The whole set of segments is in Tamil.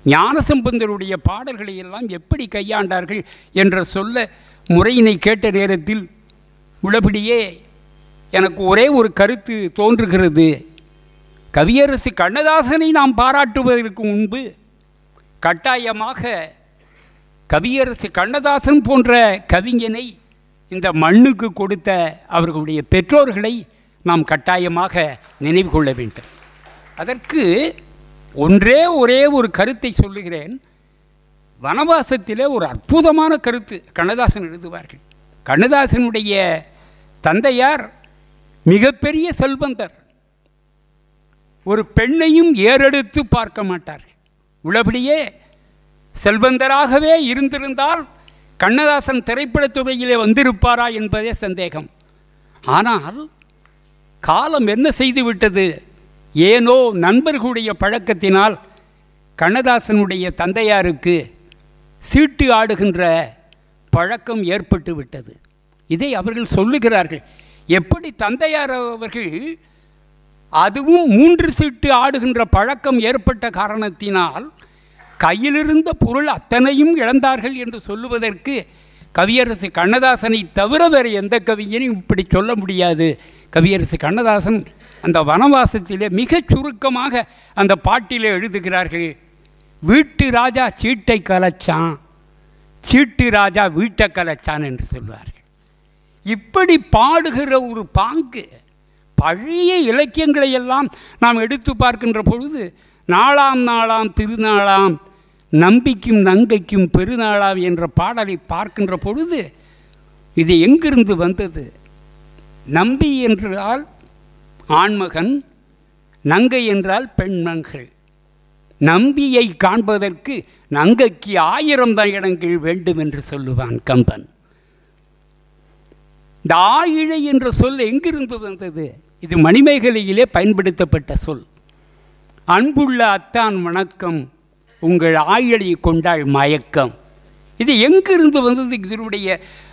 ஞானசம்பந்தருடைய பாடல்களை எல்லாம் எப்படி கையாண்டார்கள் என்ற சொல்ல முறையினை கேட்ட நேரத்தில் உள்ளபடியே எனக்கு ஒரே ஒரு கருத்து தோன்றுகிறது கவியரசு கண்ணதாசனை நாம் பாராட்டுவதற்கு முன்பு கட்டாயமாக கவியரசு கண்ணதாசன் போன்ற கவிஞனை இந்த மண்ணுக்கு கொடுத்த அவர்களுடைய பெற்றோர்களை நாம் கட்டாயமாக நினைவு கொள்ள வேண்டும் அதற்கு ஒன்றே ஒரே ஒரு கருத்தை சொல்லுகிறேன் வனவாசத்திலே ஒரு அற்புதமான கருத்து கண்ணதாசன் எழுதுவார்கள் கண்ணதாசனுடைய தந்தையார் மிகப்பெரிய செல்வந்தர் ஒரு பெண்ணையும் ஏறெடுத்து பார்க்க மாட்டார்கள் உள்ளபடியே செல்வந்தராகவே இருந்திருந்தால் கண்ணதாசன் திரைப்படத் துறையிலே வந்திருப்பாரா என்பதே சந்தேகம் ஆனால் காலம் என்ன செய்துவிட்டது ஏனோ நண்பர்களுடைய பழக்கத்தினால் கண்ணதாசனுடைய தந்தையாருக்கு சீட்டு ஆடுகின்ற பழக்கம் ஏற்பட்டு விட்டது இதை அவர்கள் சொல்லுகிறார்கள் எப்படி தந்தையார் அவர்கள் அதுவும் மூன்று சீட்டு ஆடுகின்ற பழக்கம் ஏற்பட்ட காரணத்தினால் கையிலிருந்த பொருள் அத்தனையும் இழந்தார்கள் என்று சொல்லுவதற்கு கவியரசு கண்ணதாசனை தவிர வேறு எந்த கவிஞனையும் இப்படி சொல்ல முடியாது கவியரசு கண்ணதாசன் அந்த வனவாசத்திலே மிகச் சுருக்கமாக அந்த பாட்டிலே எழுதுகிறார்கள் வீட்டு ராஜா சீட்டை கலைச்சான் சீட்டு ராஜா வீட்டை கலைச்சான் என்று சொல்வார்கள் இப்படி பாடுகிற ஒரு பாங்கு பழைய இலக்கியங்களை எல்லாம் நாம் எடுத்து பார்க்கின்ற பொழுது நாளாம் நாளாம் திருநாளாம் நம்பிக்கும் நங்கைக்கும் பெருநாளாம் என்ற பாடலை பார்க்கின்ற பொழுது இது எங்கிருந்து வந்தது நம்பி என்றால் ஆண்மகன் நங்கை என்றால் பெண்மகள் நம்பியை காண்பதற்கு நங்கைக்கு ஆயிரம் தயணங்கள் வேண்டும் என்று சொல்லுவான் கம்பன் இந்த ஆயிழை என்ற சொல் எங்கிருந்து வந்தது இது மணிமேகலையிலே பயன்படுத்தப்பட்ட சொல் அன்புள்ள அத்தான் வணக்கம் உங்கள் ஆயிழை கொண்டாள் மயக்கம் இது எங்கிருந்து வந்தது இதனுடைய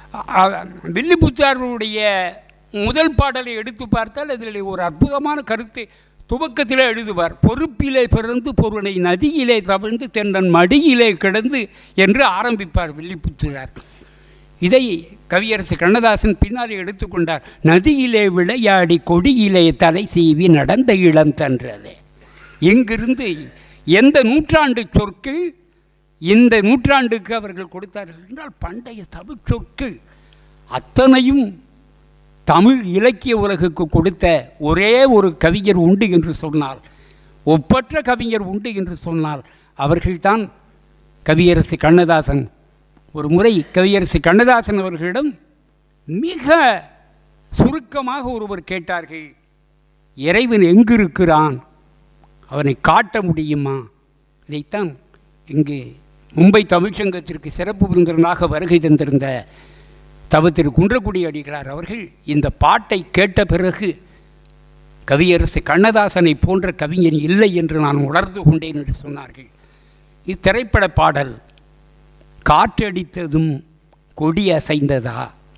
வில்லிபுத்தாருடைய முதல் பாடலை எடுத்து பார்த்தால் அதில் ஒரு அற்புதமான கருத்தை துவக்கத்தில் எழுதுவார் பொறுப்பிலே பிறந்து பொருளை நதியிலே தவிழ்ந்து தென்னன் மடியிலே கிடந்து என்று ஆரம்பிப்பார் வில்லிபுத்தூரார் இதை கவியரசு கண்ணதாசன் பின்னாலே எடுத்துக்கொண்டார் நதியிலே விளையாடி கொடியிலே தலை சீவி நடந்த இளம் தன்றதே இங்கிருந்து எந்த நூற்றாண்டு சொற்கள் இந்த நூற்றாண்டுக்கு அவர்கள் கொடுத்தார்கள் என்றால் பண்டைய தமிழ் சொற்கள் அத்தனையும் தமிழ் இலக்கிய உலகுக்கு கொடுத்த ஒரே ஒரு கவிஞர் உண்டு என்று சொன்னால் ஒப்பற்ற கவிஞர் உண்டு என்று சொன்னால் அவர்கள்தான் கவியரசு கண்ணதாசன் ஒரு முறை கவியரசு கண்ணதாசன் அவர்களிடம் மிக சுருக்கமாக ஒருவர் கேட்டார்கள் இறைவன் எங்கிருக்கிறான் அவனை காட்ட முடியுமா இதைத்தான் இங்கு மும்பை தமிழ்ச்சங்கத்திற்கு சிறப்பு விருந்தினராக வருகை தந்திருந்த தவ திரு குன்றக்குடி அடிகளார் அவர்கள் இந்த பாட்டை கேட்ட பிறகு கவியரசு கண்ணதாசனை போன்ற கவிஞன் இல்லை என்று நான் உணர்ந்து கொண்டேன் என்று சொன்னார்கள் இத்திரைப்பட பாடல் காற்றடித்ததும் கொடி அசைந்ததா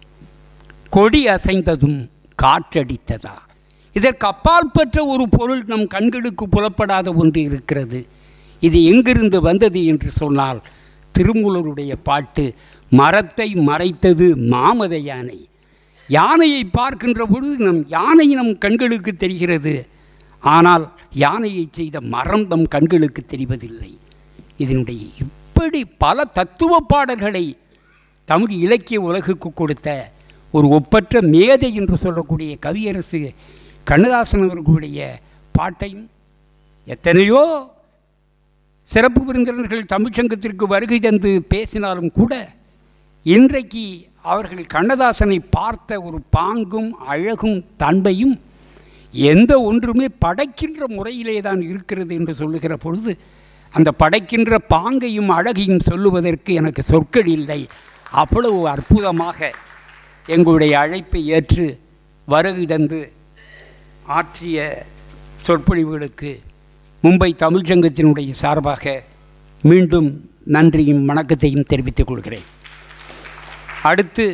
கொடி அசைந்ததும் காற்றடித்ததா இதற்கு அப்பால் பெற்ற ஒரு பொருள் நம் கண்களுக்கு புலப்படாத ஒன்று இருக்கிறது இது எங்கிருந்து வந்தது என்று சொன்னால் திருமூலருடைய பாட்டு மரத்தை மறைத்தது மாமத யானை யானையை பார்க்கின்ற பொழுது நம் யானை நம் கண்களுக்கு தெரிகிறது ஆனால் யானையை செய்த மரம் நம் கண்களுக்கு தெரிவதில்லை இதனுடைய இப்படி பல தத்துவ பாடல்களை தமிழ் இலக்கிய உலகுக்கு கொடுத்த ஒரு ஒப்பற்ற மேதை என்று சொல்லக்கூடிய கவியரசு கண்ணதாசன் அவர்களுடைய பாட்டையும் எத்தனையோ சிறப்பு விருந்தினர்கள் தமிழ்ச்சங்கத்திற்கு வருகை தந்து பேசினாலும் கூட இன்றைக்கு அவர்கள் கண்ணதாசனை பார்த்த ஒரு பாங்கும் அழகும் தன்மையும் எந்த ஒன்றுமே படைக்கின்ற முறையிலே தான் இருக்கிறது என்று சொல்லுகிற பொழுது அந்த படைக்கின்ற பாங்கையும் அழகையும் சொல்லுவதற்கு எனக்கு சொற்கள் இல்லை அவ்வளவு அற்புதமாக எங்களுடைய அழைப்பை ஏற்று வருகை தந்து ஆற்றிய சொற்பொழிவுகளுக்கு மும்பை தமிழ்ச்சங்கத்தினுடைய சார்பாக மீண்டும் நன்றியும் வணக்கத்தையும் தெரிவித்துக் கொள்கிறேன் அடுத்து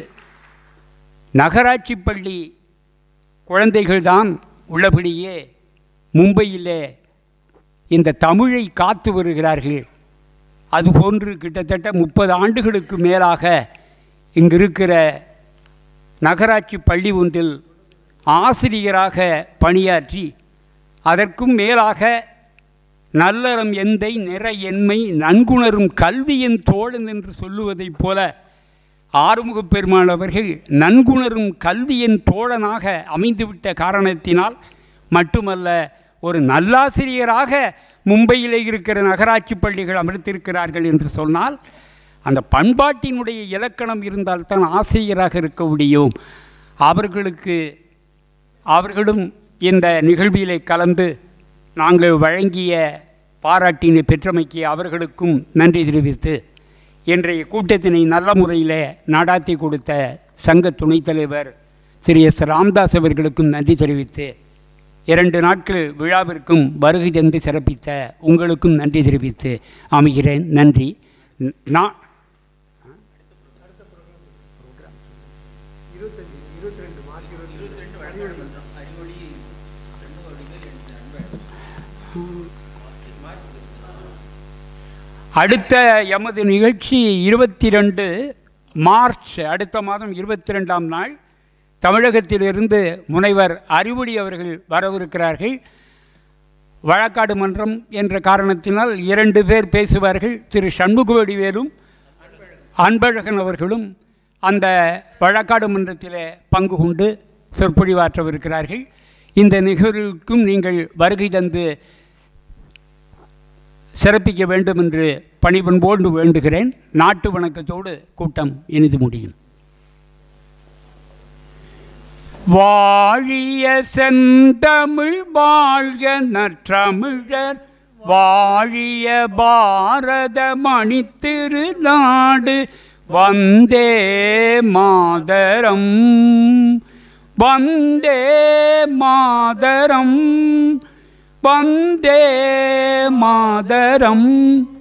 நகராட்சி பள்ளி குழந்தைகள்தான் உள்ளபடியே மும்பையிலே இந்த தமிழை காத்து வருகிறார்கள் அதுபோன்று கிட்டத்தட்ட முப்பது ஆண்டுகளுக்கு மேலாக இங்கு இருக்கிற நகராட்சி பள்ளி ஒன்றில் ஆசிரியராக பணியாற்றி அதற்கும் மேலாக நல்லறம் எந்தை நிற என்மை நன்குணரும் கல்வியின் தோழன் என்று சொல்லுவதைப் போல ஆறுமுகப் பெருமாள் அவர்கள் நன்குணரும் கல்வியின் தோழனாக அமைந்துவிட்ட காரணத்தினால் மட்டுமல்ல ஒரு நல்லாசிரியராக மும்பையிலே இருக்கிற நகராட்சி பள்ளிகள் அமர்த்திருக்கிறார்கள் என்று சொன்னால் அந்த பண்பாட்டினுடைய இலக்கணம் இருந்தால்தான் ஆசிரியராக இருக்க முடியும் அவர்களுக்கு அவர்களும் இந்த நிகழ்விலே கலந்து நாங்கள் வழங்கிய பாராட்டினை பெற்றமைக்கு அவர்களுக்கும் நன்றி தெரிவித்து இன்றைய கூட்டத்தினை நல்ல முறையில் நடாத்தி கொடுத்த சங்க துணைத் தலைவர் திரு எஸ் ராம்தாஸ் அவர்களுக்கும் நன்றி தெரிவித்து இரண்டு நாட்கள் விழாவிற்கும் வருகை தந்து சிறப்பித்த உங்களுக்கும் நன்றி தெரிவித்து அமைகிறேன் நன்றி நான் அடுத்த எமது நிகழ்ச்சி இருபத்தி ரெண்டு மார்ச் அடுத்த மாதம் இருபத்தி ரெண்டாம் நாள் தமிழகத்திலிருந்து முனைவர் அறிவுடி அவர்கள் வரவிருக்கிறார்கள் வழக்காடு மன்றம் என்ற காரணத்தினால் இரண்டு பேர் பேசுவார்கள் திரு சண்முகவடிவேலும் அன்பழகன் அவர்களும் அந்த வழக்காடு மன்றத்தில் பங்கு கொண்டு சொற்பொழிவாற்றவிருக்கிறார்கள் இந்த நிகழ்வுக்கும் நீங்கள் வருகை தந்து சிறப்பிக்க வேண்டும் என்று பணிபன்போடு வேண்டுகிறேன் நாட்டு வணக்கத்தோடு கூட்டம் இனிது முடியும் வாழிய செந்தமிழ் வாழ்க நற்றமிழர் வாழிய பாரத மணித்திரு நாடு வந்தே மாதரம் வந்தே மாதரம் வந்தே மாதரம்